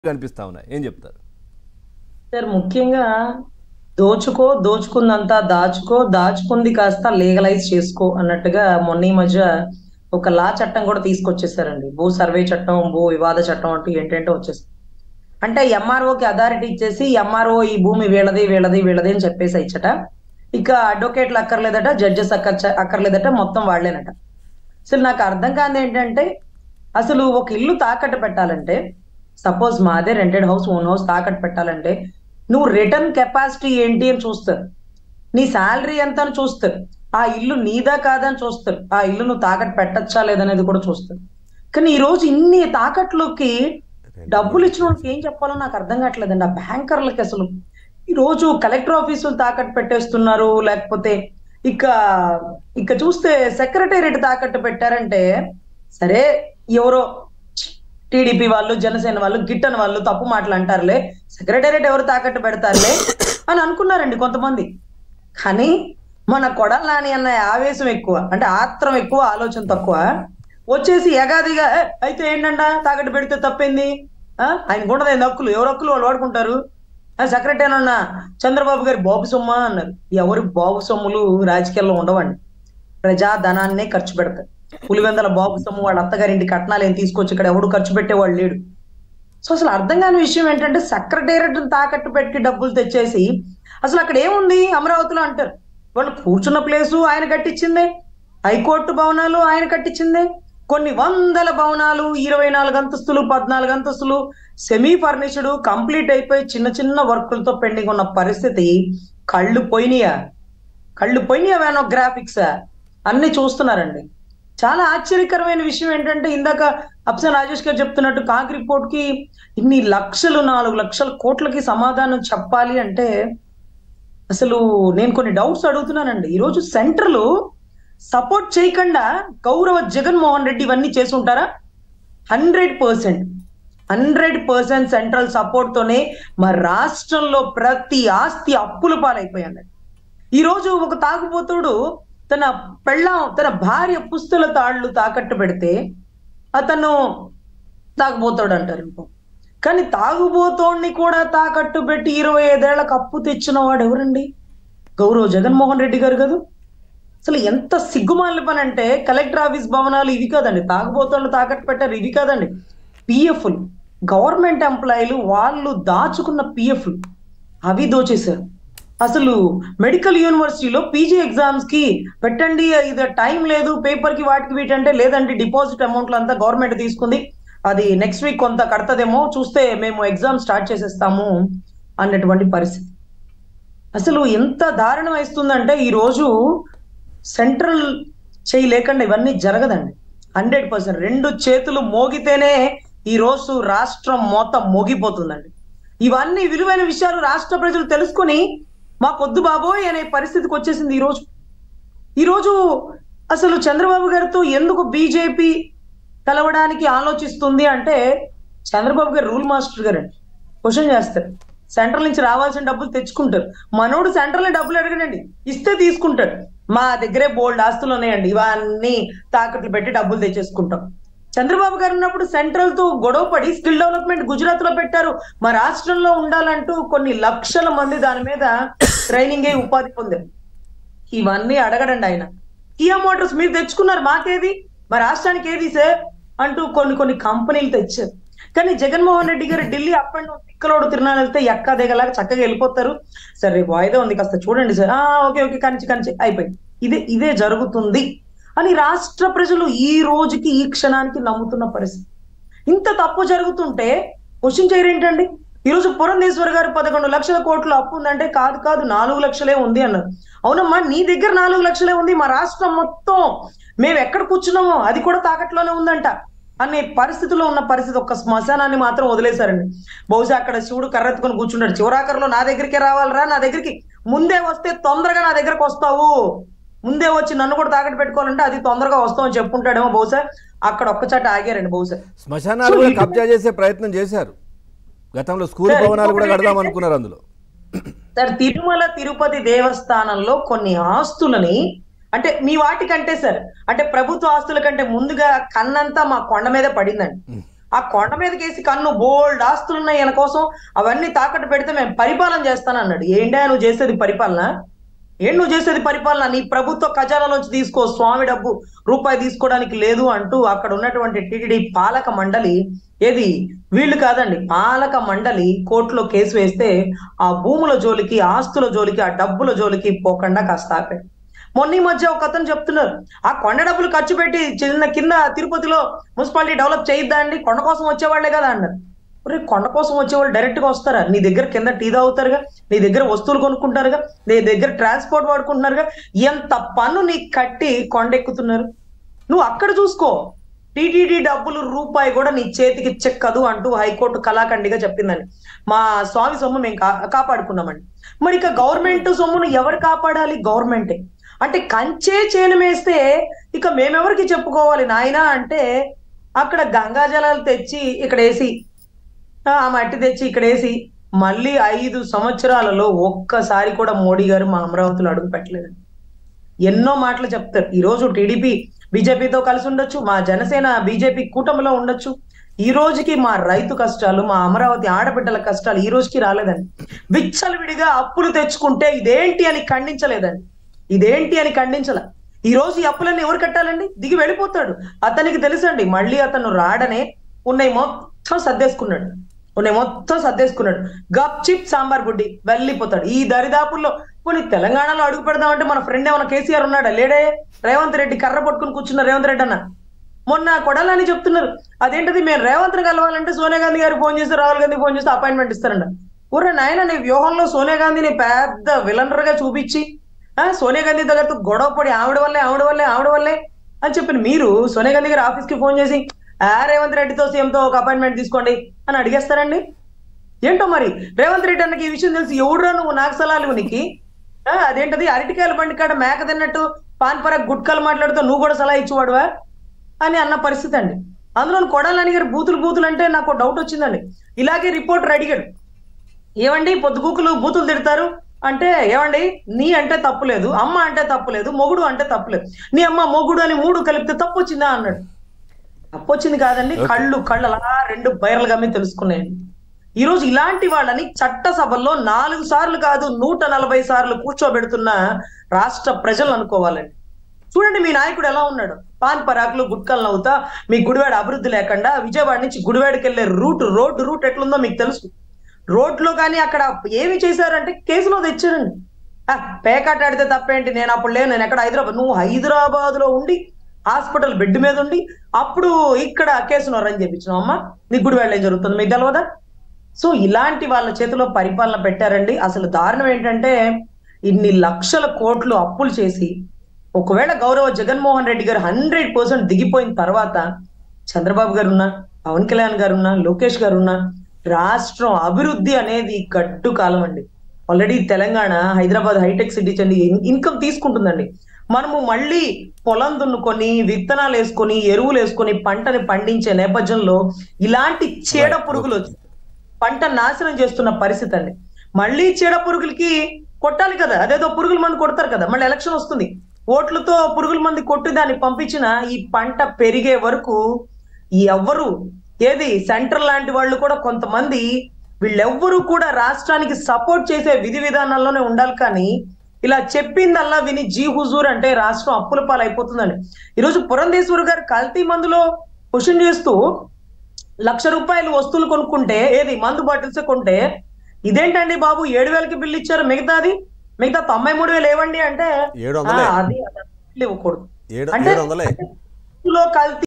కనిపిస్తా ఉన్నాయి ఏం చెప్తారు సార్ ముఖ్యంగా దోచుకో దోచుకుందంతా దాచుకో దాచుకుంది కాస్త లీగలైజ్ చేసుకో అన్నట్టుగా మొన్న ఈ మధ్య ఒక లా చట్టం కూడా తీసుకొచ్చేసారండి భూ సర్వే చట్టం భూ వివాద చట్టం అంటూ ఏంటంటే వచ్చేసి అంటే ఎంఆర్ఓకి అథారిటీ ఇచ్చేసి ఎంఆర్ఓ ఈ భూమి వీళ్ళది వీళ్ళది వీళ్ళది అని చెప్పేసి ఇచ్చట ఇక అడ్వకేట్లు అక్కర్లేదట జడ్జెస్ అక్కర్ అక్కర్లేదట మొత్తం వాళ్ళేనట అసలు నాకు అర్థం కాదు ఏంటంటే అసలు ఒక ఇల్లు తాకట్టు పెట్టాలంటే సపోజ్ మాదే రెంటెడ్ హౌస్ ఓన్ హౌస్ తాకట్టు పెట్టాలంటే నువ్వు రిటర్న్ కెపాసిటీ ఏంటి అని చూస్తారు నీ శాలరీ ఎంత అని చూస్తారు ఆ ఇల్లు నీదా కాదా అని చూస్తారు ఆ ఇల్లు నువ్వు తాకట్టు పెట్టచ్చా లేదనేది కూడా చూస్తారు కానీ ఈ రోజు ఇన్ని తాకట్లోకి డబ్బులు ఇచ్చిన వాళ్ళకి ఏం చెప్పాలో నాకు అర్థం కావట్లేదండి ఆ బ్యాంకర్లకి అసలు ఈ రోజు కలెక్టర్ ఆఫీసులు తాకట్టు పెట్టేస్తున్నారు లేకపోతే ఇక ఇక చూస్తే సెక్రటేరియట్ తాకట్టు పెట్టారంటే సరే ఎవరో టీడీపీ వాళ్ళు జనసేన వాళ్ళు గిట్టని వాళ్ళు తప్పు మాటలు అంటారులే సెక్రటేరియట్ ఎవరు తాకట్టు పెడతారులే అని అనుకున్నారండి కొంతమంది కానీ మన కొడలాని అన్న ఆవేశం ఎక్కువ అంటే ఆత్రం ఎక్కువ ఆలోచన తక్కువ వచ్చేసి ఎగాదిగా "ఏ, అయితే ఏంటంట తాకట్టు పెడితే తప్పింది ఆ? ఆయన కూడా హక్కులు ఎవరు హక్కులు వాళ్ళు వాడుకుంటారు సెక్రటరీ అన్న చంద్రబాబు గారి బాబు సొమ్మ అన్నారు ఎవరి బాబు సొమ్ములు రాజకీయాల్లో ఉండవండి ప్రజాధనాన్నే ఖర్చు పెడతారు పులివెందల బాబు సొమ్ము వాళ్ళ అత్తగారింటి కట్నాలు ఏం తీసుకొచ్చి ఇక్కడ ఎవడు ఖర్చు పెట్టేవాడు లేడు సో అసలు అర్థం కాని విషయం ఏంటంటే సెక్రటేరియట్ తాకట్టు పెట్టి డబ్బులు తెచ్చేసి అసలు అక్కడ ఏముంది అమరావతిలో అంటారు వాళ్ళు కూర్చున్న ప్లేసు ఆయన కట్టించిందే హైకోర్టు భవనాలు ఆయన కట్టించిందే కొన్ని వందల భవనాలు ఇరవై నాలుగు అంతస్తులు పద్నాలుగు అంతస్తులు సెమీ ఫర్నిష్డ్ కంప్లీట్ అయిపోయి చిన్న చిన్న వర్కులతో పెండింగ్ ఉన్న పరిస్థితి కళ్ళు పోయినాయా కళ్ళు పోయినాయా వేనో గ్రాఫిక్స్ అన్ని చూస్తున్నారండి చాలా ఆశ్చర్యకరమైన విషయం ఏంటంటే ఇందాక అప్సన్ రాజేష్ గారు చెప్తున్నట్టు కాక్ రిపోర్ట్ కి ఇన్ని లక్షలు నాలుగు లక్షల కోట్లకి సమాధానం చెప్పాలి అంటే అసలు నేను కొన్ని డౌట్స్ అడుగుతున్నానండి ఈరోజు సెంటర్లు సపోర్ట్ చేయకుండా గౌరవ జగన్మోహన్ రెడ్డి ఇవన్నీ చేసి ఉంటారా hundred percent hundred percent central support తోనే మా రాష్ట్రంలో ప్రతి ఆస్తి అప్పుల పాలైపోయాడు ఈ రోజు ఒక తాగుబోతుడు తన పెళ్ళాం తన భార్య పుస్తల తాళ్ళు తాకట్టు పెడితే అతను తాగుబోతాడు అంటారు ఇంకో కానీ తాగుబోతోడిని కూడా తాకట్టు పెట్టి ఇరవై ఐదేళ్లకు అప్పు తెచ్చిన వాడు ఎవరండి గౌరవ్ జగన్మోహన్ రెడ్డి గారు కదా అసలు ఎంత సిగ్గుమాలిన పని అంటే కలెక్టర్ ఆఫీస్ భవనాలు ఇవి కాదండి తాగుబోతోళ్ళు తాకట్టు పెట్టారు ఇవి కాదండి పిఎఫ్లు గవర్నమెంట్ ఎంప్లాయీలు వాళ్ళు దాచుకున్న పిఎఫ్లు అవి దోచేశారు అసలు మెడికల్ యూనివర్సిటీలో పీజీ ఎగ్జామ్స్ కి పెట్టండి ఇది టైం లేదు పేపర్ కి వాటికి వీటంటే లేదండి డిపాజిట్ అమౌంట్లు అంతా గవర్నమెంట్ తీసుకుంది అది నెక్స్ట్ వీక్ కొంత కడతదేమో చూస్తే మేము ఎగ్జామ్ స్టార్ట్ చేసేస్తాము అన్నటువంటి పరిస్థితి అసలు ఎంత దారుణం వేస్తుందంటే ఈ రోజు సెంట్రల్ చేయి లేకుండా ఇవన్నీ జరగదండి హండ్రెడ్ పర్సెంట్ రెండు చేతులు మోగితేనే ఈ రోజు రాష్ట్రం మొత్తం మోగిపోతుందండి ఇవన్నీ విలువైన విషయాలు రాష్ట్ర ప్రజలు తెలుసుకొని మాకొద్దు బాబోయ్ అనే పరిస్థితికి వచ్చేసింది ఈ రోజు ఈ రోజు అసలు చంద్రబాబు గారితో ఎందుకు బీజేపీ కలవడానికి ఆలోచిస్తుంది అంటే చంద్రబాబు గారు రూల్ మాస్టర్ గారు అండి క్వశ్చన్ చేస్తారు సెంట్రల్ నుంచి రావాల్సిన డబ్బులు తెచ్చుకుంటారు మనోడు సెంట్రల్ డబ్బులు అడగడండి ఇస్తే తీసుకుంటాడు మా దగ్గరే బోల్డ్ ఆస్తులు ఉన్నాయండి ఇవన్నీ తాకట్లు పెట్టి డబ్బులు తెచ్చేసుకుంటాం చంద్రబాబు గారు ఉన్నప్పుడు సెంట్రల్ తో గొడవ పడి స్కిల్ డెవలప్మెంట్ గుజరాత్ లో పెట్టారు మా రాష్ట్రంలో ఉండాలంటూ కొన్ని లక్షల మంది దాని మీద ట్రైనింగ్ అయి ఉపాధి పొందారు ఇవన్నీ అడగడండి ఆయన కియా మోటార్స్ మీరు తెచ్చుకున్నారు మాకేది మా రాష్ట్రానికి ఏది సార్ అంటూ కొన్ని కొన్ని కంపెనీలు తెచ్చారు కానీ జగన్మోహన్ రెడ్డి గారు ఢిల్లీ అప్ అండ్ డౌన్ తిక్కలోడు తిరునాళ్ళు వెళ్తే ఎక్క దిగలాగా చక్కగా వెళ్ళిపోతారు సరే రేపు వాయిదా ఉంది కాస్త చూడండి సార్ ఆ ఓకే ఓకే కంచి కంచి అయిపోయింది ఇదే ఇదే జరుగుతుంది అని రాష్ట్ర ప్రజలు ఈ రోజుకి ఈ క్షణానికి నమ్ముతున్న పరిస్థితి ఇంత తప్పు జరుగుతుంటే క్వశ్చన్ చేయరేంటండి ఈరోజు పురంధేశ్వర్ గారు పదకొండు లక్షల కోట్ల అప్పు ఉందంటే కాదు కాదు నాలుగు లక్షలే ఉంది అన్నారు అవునమ్మా నీ దగ్గర నాలుగు లక్షలే ఉంది మా రాష్ట్రం మొత్తం మేము ఎక్కడ కూర్చున్నామో అది కూడా తాకట్లోనే ఉందంట అనే పరిస్థితిలో ఉన్న పరిస్థితి ఒక్క శ్మశానాన్ని మాత్రం వదిలేశారండి బహుశా అక్కడ శివుడు కర్రెత్తుకొని కూర్చున్నాడు చివరాకర్లో నా దగ్గరికే రావాలరా నా దగ్గరికి ముందే వస్తే తొందరగా నా దగ్గరకు వస్తావు ముందే వచ్చి నన్ను కూడా తాకట్టు పెట్టుకోవాలంటే అది తొందరగా వస్తామని చెప్పుకుంటాడేమో బహుశా అక్కడ ఒక్క చాట ఆగారండి బహుశా శ్మశానాలు కూడా కబ్జా చేసే ప్రయత్నం చేశారు గతంలో స్కూల్ సార్, భవనాలు కూడా ఇంకొకటి కడదాం ఏంటంటే- అనుకున్నారు అందులో సార్ తిరుమల తిరుపతి దేవస్థానంలో కొన్ని ఆస్తులని అంటే మీ వాటికంటే సార్ అంటే ప్రభుత్వ ఆస్తుల కంటే ముందుగా కన్నంతా మా కొండ మీద పడిందండి ఆ కొండ మీదకేసి కన్ను బోల్డ్ ఆస్తులు ఉన్నాయి ఈయన కోసం అవన్నీ తాకట్టు పెడితే మేము పరిపాలన చేస్తానన్నాడు ఏంటా నువ్వు చేసేది పరిపాలన ఏం నువ్వు చేసేది పరిపాలన నీ ప్రభుత్వ ఖజానాలోంచి తీసుకో స్వామి డబ్బు రూపాయి తీసుకోవడానికి లేదు అంటూ అక్కడ ఉన్నటువంటి టిటిడి పాలక మండలి ఏది వీళ్ళు కాదండి పాలక మండలి కోర్టులో కేసు వేస్తే ఆ భూముల జోలికి ఆస్తుల జోలికి ఆ డబ్బుల జోలికి పోకుండా కాస్త ఆపాడు మొన్న ఈ మధ్య ఒక అతను చెప్తున్నారు ఆ కొండ డబ్బులు ఖర్చు పెట్టి చిన్న కింద తిరుపతిలో మున్సిపాలిటీ డెవలప్ చేయొద్దా అండి కొండ కోసం వచ్చేవాళ్లే కదా అన్నారు ఒరే కొండ కోసం వచ్చేవాళ్ళు డైరెక్ట్ గా వస్తారా నీ దగ్గర కింద టీ తాగుతారుగా నీ దగ్గర వస్తువులు కొనుక్కుంటారుగా నీ దగ్గర ట్రాన్స్పోర్ట్ వాడుకుంటున్నారుగా ఎంత పన్ను నీకు కట్టి కొండ ఎక్కుతున్నారు నువ్వు అక్కడ చూసుకో టీటీడీ డబ్బులు రూపాయి కూడా నీ చేతికి చెక్కదు అంటూ హైకోర్టు కళాఖండిగా చెప్పిందని మా స్వామి సొమ్ము మేము కా- కాపాడుకున్నామండి మరి ఇక గవర్నమెంట్ సొమ్మును ఎవరు కాపాడాలి గవర్నమెంటే అంటే కంచే చేను వేస్తే ఇక మేమెవరికి చెప్పుకోవాలి నాయనా అంటే అక్కడ గంగా జలాలు తెచ్చి ఇక్కడ వేసి ఆ మట్టి తెచ్చి ఇక్కడ వేసి మళ్ళీ ఐదు సంవత్సరాలలో ఒక్కసారి కూడా మోడీ గారు మా అమరావతిలో అడుగు పెట్టలేదండి ఎన్నో మాటలు చెప్తారు ఈ రోజు టీడీపీ బీజేపీతో కలిసి ఉండొచ్చు మా జనసేన బీజేపీ కూటమిలో ఉండొచ్చు ఈ రోజుకి మా రైతు కష్టాలు మా అమరావతి ఆడబిడ్డల కష్టాలు ఈ రోజుకి రాలేదండి విచ్చలవిడిగా అప్పులు తెచ్చుకుంటే ఇదేంటి అని ఖండించలేదండి ఇదేంటి అని ఖండించల ఈ రోజు ఈ అప్పులన్నీ ఎవరు కట్టాలండి దిగి వెళ్ళిపోతాడు అతనికి తెలుసండి మళ్ళీ అతను రాడనే ఉన్నాయి మొత్తం సర్దేసుకున్నాడు ఉన్నాయి మొత్తం సర్దేసుకున్నాడు గప్ చిప్ సాంబార్ గుడ్డి వెళ్ళిపోతాడు ఈ దరిదాపుల్లో పోనీ తెలంగాణలో అడుగు పెడదామంటే మన ఫ్రెండ్ ఏమన్నా కేసీఆర్ ఉన్నాడా లేడే రేవంత్ రెడ్డి కర్ర పట్టుకుని కూర్చున్న రేవంత్ రెడ్డి అన్న మొన్న కొడాలని చెప్తున్నారు అదేంటిది మేము రేవంత్ కలవాలంటే సోనియా గాంధీ గారికి ఫోన్ చేస్తే రాహుల్ గాంధీ ఫోన్ చేస్తే అపాయింట్మెంట్ ఇస్తారంట ఊరే నాయన నీ వ్యూహంలో సోనియా గాంధీని పెద్ద విలనర్ గా చూపించి ఆ సోనియా గాంధీ దగ్గరతో గొడవ పడి ఆవిడ వల్లే ఆవిడ వల్లే ఆవిడ వల్లే అని చెప్పిన మీరు సోనియా గాంధీ గారి ఆఫీస్ కి ఫోన్ చేసి ఆ రేవంత్ రెడ్డితో సీఎంతో ఒక అపాయింట్మెంట్ తీసుకోండి అని అడిగేస్తారండి ఏంటో మరి రేవంత్ రెడ్డి అన్నకి ఈ విషయం తెలిసి ఎవడురా నువ్వు నాకు సలాలు నీకు ఆ, అదేంటది అరటికాయల బండి కాడ మేక తిన్నట్టు పాన్ పర గుట్కలు మాట్లాడుతూ నువ్వు కూడా సలహా ఇచ్చేవాడువా అని అన్న పరిస్థితి అండి అందులో కొడాలని గారు బూతులు బూతులు అంటే నాకు డౌట్ వచ్చిందండి ఇలాగే రిపోర్టర్ అడిగాడు ఏమండి పొద్దుగూకులు బూతులు తిడతారు అంటే ఏమండి నీ అంటే తప్పులేదు అమ్మ అంటే తప్పులేదు మొగుడు అంటే తప్పులేదు నీ అమ్మ మొగుడు అని మూడు కలిపితే తప్పు వచ్చిందా అన్నాడు తప్పు వచ్చింది కాదండి కళ్ళు కళ్ళు అలా రెండు బైరలు గమ్మి తెలుసుకున్నాయండి ఈ రోజు ఇలాంటి వాళ్ళని చట్టసభల్లో నాలుగు సార్లు కాదు నూట నలభై సార్లు కూర్చోబెడుతున్న రాష్ట్ర ప్రజలు అనుకోవాలండి చూడండి మీ నాయకుడు ఎలా ఉన్నాడు పాన్ పరాకులు గుట్కలు నవ్వుతా మీ గుడివాడ అభివృద్ధి లేకుండా విజయవాడ నుంచి గుడివాడకి వెళ్ళే రూట్ రోడ్డు రూట్ ఎట్లుందో మీకు తెలుసు రోడ్లో కానీ అక్కడ ఏమి చేశారంటే కేసులో తెచ్చారండి ఆ, పేకాట ఆడితే తప్పేంటి నేను అప్పుడు లేను నేను ఎక్కడ హైదరాబాద్ నువ్వు హైదరాబాద్ లో ఉండి హాస్పిటల్ బెడ్ మీద ఉండి అప్పుడు ఇక్కడ కేసును రన్ చేయించినావు అమ్మా నీ గుడివాడలో ఏం జరుగుతుంది మీకు తెలియదా సో ఇలాంటి వాళ్ళ చేతిలో పరిపాలన పెట్టారండి అసలు దారుణం ఏంటంటే ఇన్ని లక్షల కోట్లు అప్పులు చేసి ఒకవేళ గౌరవ జగన్మోహన్ రెడ్డి గారు హండ్రెడ్ పర్సెంట్ దిగిపోయిన తర్వాత చంద్రబాబు గారు ఉన్నా పవన్ కళ్యాణ్ గారు ఉన్నా లోకేష్ గారు ఉన్నా రాష్ట్రం అభివృద్ధి అనేది గడ్డు కాలం అండి already Telangana Hyderabad Hitec City చెంది ఇన్కమ్ తీసుకుంటుందండి మనము మళ్ళీ పొలం దున్నుకొని విత్తనాలు వేసుకొని ఎరువులు వేసుకొని పంటని పండించే నేపథ్యంలో ఇలాంటి చీడ పురుగులు వచ్చి పంట నాశనం చేస్తున్న పరిస్థితి అండి మళ్ళీ చీడ పురుగులకి కొట్టాలి కదా అదేదో పురుగుల మంది కొడతారు కదా మళ్ళీ ఎలక్షన్ వస్తుంది ఓట్లతో పురుగుల మంది కొట్టి దాన్ని పంపించిన ఈ పంట పెరిగే వరకు ఎవ్వరు ఏది సెంటర్ లాంటి వాళ్ళు కూడా కొంతమంది వీళ్ళెవ్వరూ కూడా రాష్ట్రానికి సపోర్ట్ చేసే విధి విధానాల్లోనే ఉండాలి కానీ ఇలా చెప్పిందల్లా విని జీ హుజూర్ అంటే రాష్ట్రం అప్పుల పాలైపోతుందండి ఈరోజు పురంధేశ్వర్ గారు కల్తీ మందులో క్వశ్చన్ చేస్తూ లక్ష రూపాయలు వస్తువులు కొనుక్కుంటే ఏది మందు బాటిల్స్ కొంటే ఇదేంటండి బాబు ఏడు వేలకి బిల్లు ఇచ్చారు మిగతాది మిగతా తొంభై మూడు వేలు ఏవండి అంటే ఏడు వందలే. "ఆ, అది అది ఇవ్వకూడదు ఏడు అంటే ఏడు వందలే లో కల్తీ